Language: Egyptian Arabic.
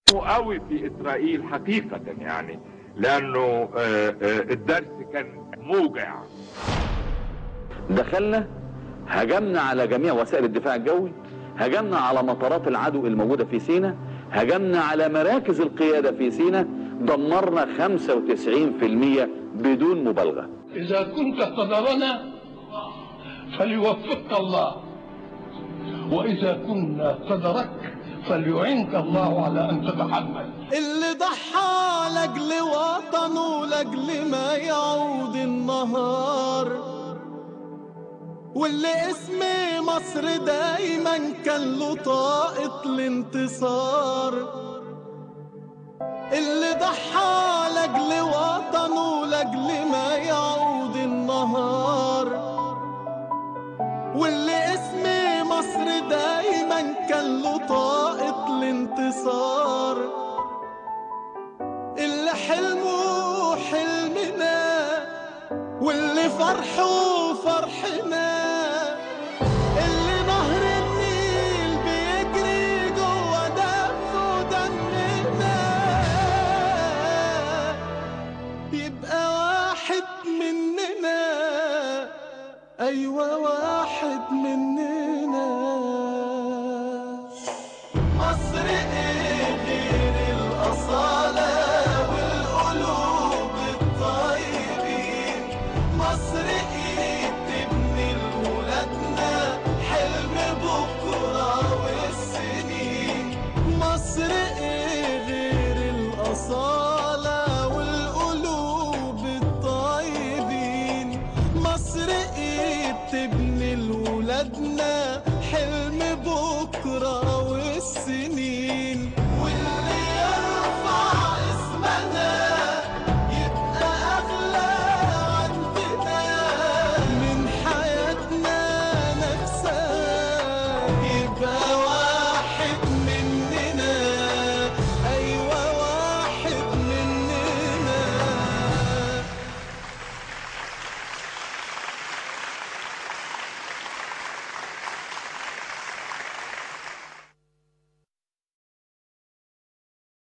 قوي في اسرائيل حقيقة يعني لانه آه، آه، الدرس كان موجع دخلنا هجمنا على جميع وسائل الدفاع الجوي هجمنا على مطارات العدو الموجودة في سيناء هجمنا على مراكز القيادة في سيناء دمرنا 95% بدون مبالغة إذا كنت تدرنا فليوفقك الله وإذا كنا قدرك فليعنك الله على أن تتحمل اللي ضحى لاجل وطنه لاجل ما يعود النهار واللي اسم مصر دايما كان له طاقة الانتصار اللي ضحى لاجل وطنه لاجل ما يعود النهار واللي اسم مصر دايما كان له طاقة الانتصار اللي حلمه حلمنا واللي فرحه فرحنا